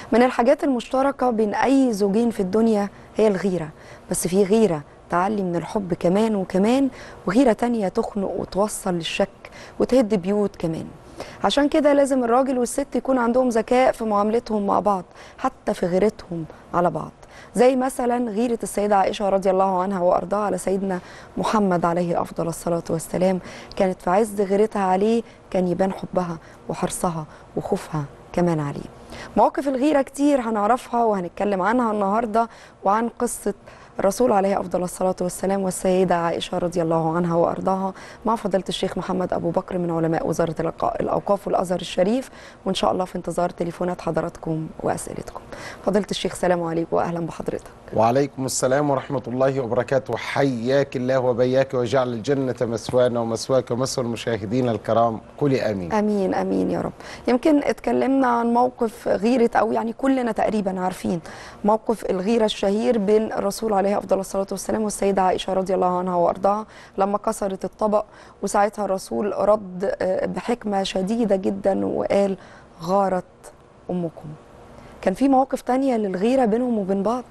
من الحاجات المشتركة بين أي زوجين في الدنيا هي الغيرة بس في غيرة تعلي من الحب كمان وكمان وغيرة تانية تخنق وتوصل للشك وتهد بيوت كمان عشان كده لازم الراجل والست يكون عندهم ذكاء في معاملتهم مع بعض حتى في غيرتهم على بعض زي مثلا غيرة السيدة عائشة رضي الله عنها وأرضاها على سيدنا محمد عليه أفضل الصلاة والسلام كانت في عز غيرتها عليه كان يبان حبها وحرصها وخوفها كمان عليه مواقف الغيرة كتير هنعرفها وهنتكلم عنها النهاردة وعن قصة الرسول عليه أفضل الصلاة والسلام والسيدة عائشة رضي الله عنها وأرضاها مع فضيلة الشيخ محمد أبو بكر من علماء وزارة الأق- الأوقاف والأزهر الشريف وإن شاء الله في انتظار تليفونات حضراتكم وأسئلتكم فضيلة الشيخ سلام عليكم وأهلا بحضرتك وعليكم السلام ورحمة الله وبركاته حياك الله وبياك وجعل الجنة مسوانا ومسواك ومسوى المشاهدين الكرام قولي آمين امين امين يا رب يمكن اتكلمنا عن موقف غيره او يعني كلنا تقريبا عارفين موقف الغيره الشهير بين الرسول عليه افضل الصلاه والسلام والسيده عائشه رضي الله عنها وارضاها لما كسرت الطبق وساعتها الرسول رد آه، بحكمه شديده جدا وقال غارت امكم كان في مواقف تانية للغيره بينهم وبين بعض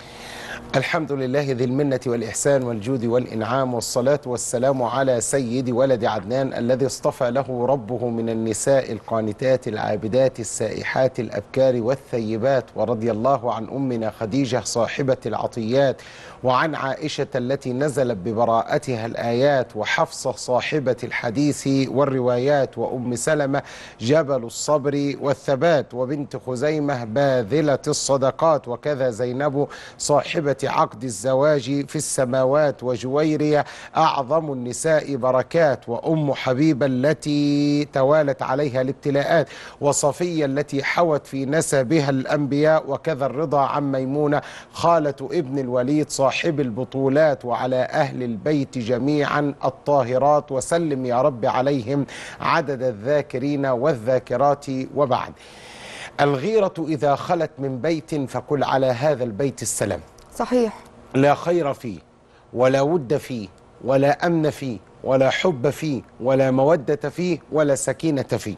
الحمد لله ذي المنة والإحسان والجود والإنعام والصلاة والسلام على سيد ولد عدنان الذي اصطفى له ربه من النساء القانتات العابدات السائحات الأبكار والثيبات ورضي الله عن أمنا خديجة صاحبة العطيات وعن عائشة التي نزلت ببراءتها الآيات وحفصة صاحبة الحديث والروايات وأم سلمة جبل الصبر والثبات وبنت خزيمة باذلة الصدقات وكذا زينب صاحبة عقد الزواج في السماوات وجويرية أعظم النساء بركات وأم حبيبة التي توالت عليها الابتلاءات وصفية التي حوت في نسبها الأنبياء وكذا الرضا عن ميمونة خالة ابن الوليد صاحب البطولات وعلى أهل البيت جميعا الطاهرات وسلم يا رب عليهم عدد الذاكرين والذاكرات وبعد الغيرة إذا خلت من بيت فقل على هذا البيت السلام صحيح لا خير فيه ولا ود فيه ولا أمن فيه ولا حب فيه ولا مودة فيه ولا سكينة فيه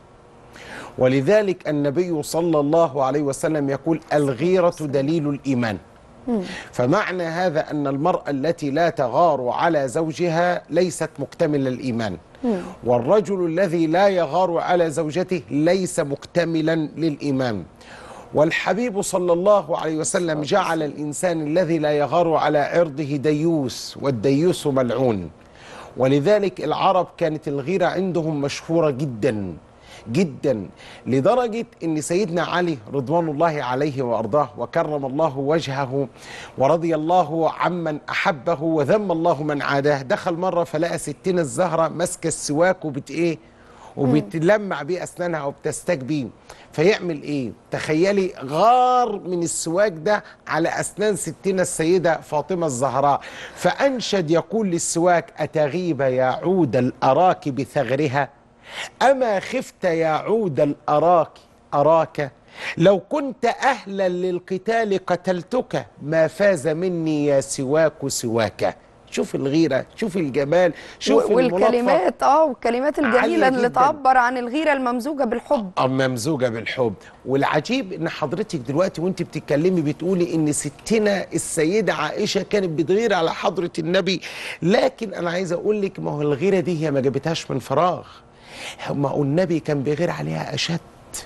ولذلك النبي صلى الله عليه وسلم يقول الغيرة دليل الإيمان فمعنى هذا أن المرأة التي لا تغار على زوجها ليست مكتمل الإيمان والرجل الذي لا يغار على زوجته ليس مكتملا للإيمان والحبيب صلى الله عليه وسلم جعل الإنسان الذي لا يغار على عرضه ديوس والديوس ملعون ولذلك العرب كانت الغيرة عندهم مشهورة جدا جدا لدرجة ان سيدنا علي رضوان الله عليه وارضاه وكرم الله وجهه ورضي الله عمن احبه وذم الله من عاداه دخل مرة فلقى ستنا الزهرة ماسكة السواك وبت ايه وبتلمع بيه اسنانها وبتستاك بيه فيعمل ايه تخيلي غار من السواك ده على اسنان ستنا السيده فاطمه الزهراء فانشد يقول للسواك اتغيب يا عود الاراك بثغرها اما خفت يا عود الاراك اراك لو كنت اهلا للقتال قتلتك ما فاز مني يا سواك سواك شوف الغيره شوف الجمال شوف و- الملاطفة. والكلمات اه والكلمات الجميله عالية اللي جداً. تعبر عن الغيره الممزوجه بالحب أم ممزوجة بالحب والعجيب ان حضرتك دلوقتي وانت بتتكلمي بتقولي ان ستنا السيدة عائشة كانت بتغير على حضرة النبي لكن انا عايز اقول لك ما هو الغيرة دي هي ما جابتهاش من فراغ ما هو النبي كان بيغير عليها اشد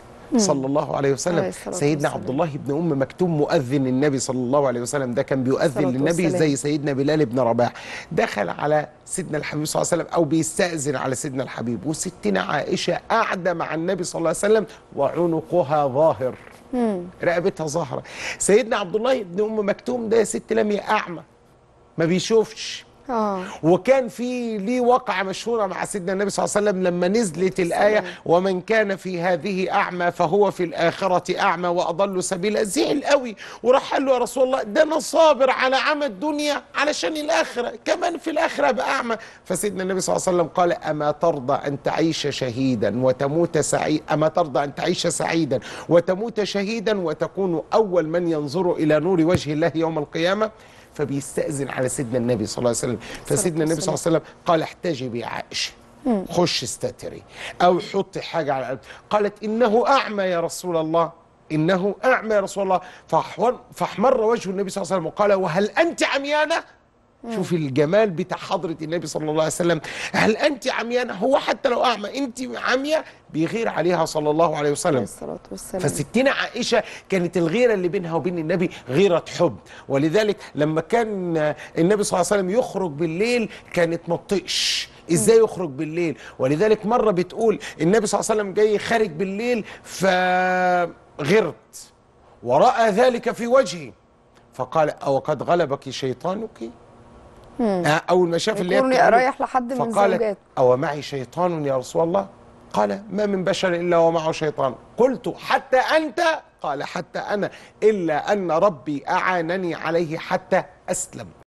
صلى الله عليه عليه وسلم الصلاة سيدنا والسلام. عبد الله بن ام مكتوم مؤذن النبي صلى الله عليه وسلم ده كان بيؤذن الصلاة للنبي والسلام. زي سيدنا بلال بن رباح دخل على سيدنا الحبيب صلى الله عليه وسلم او بيستأذن على سيدنا الحبيب وستنا عائشة قاعدة مع النبي صلى الله عليه وسلم وعنقها ظاهر رقبتها ظاهرة سيدنا عبد الله بن ام مكتوم ده يا ست لم اعمى ما بيشوفش اه وكان في ليه وقعة مشهورة مع سيدنا النبي صلى الله عليه وسلم لما نزلت الآية ومن كان في هذه أعمى فهو في الآخرة أعمى وأضل سبيلا زعل قوي وراح قال له يا رسول الله ده أنا صابر على عمى الدنيا علشان الآخرة كمان في الآخرة أبقى أعمى فسيدنا النبي صلى الله عليه وسلم قال أما ترضى أن تعيش شهيدا وتموت سعيد أما ترضى أن تعيش سعيدا وتموت شهيدا وتكون أول من ينظر إلى نور وجه الله يوم القيامة فبيستأذن على سيدنا النبي صلى الله عليه وسلم فسيدنا النبي صلى الله عليه وسلم قال احتجبي يا عائشة خش استتري أو حطي حاجة على قلبك قالت إنه أعمى يا رسول الله انه اعمى يا رسول الله فأحور- فاحمر وجه النبي صلى الله عليه وسلم وقال وهل انت عميانه شوف الجمال بتاع حضرة النبي صلى الله عليه وسلم هل أنت عميانة هو حتى لو أعمى أنت عمية بيغير عليه صلى الله عليه عليه وسلم الصلاة والسلام فستنا عائشة كانت الغيرة اللي بينها وبين النبي غيرة حب ولذلك لما كان النبي صلى الله عليه وسلم يخرج بالليل كانت ما تطقش ازاي يخرج بالليل ولذلك مرة بتقول النبي صلى الله عليه وسلم جاي خارج بالليل فغرت ورأى ذلك في وجهي فقال أو قد غلبك شيطانك آه، أول ما شاف اللي هي يكون بتعمله، رايح لحد من فقالت الزوجات. أو معي شيطان يا رسول الله قال ما من بشر إلا ومعه شيطان قلت حتى أنت قال حتى أنا إلا أن ربي أعانني عليه حتى أسلم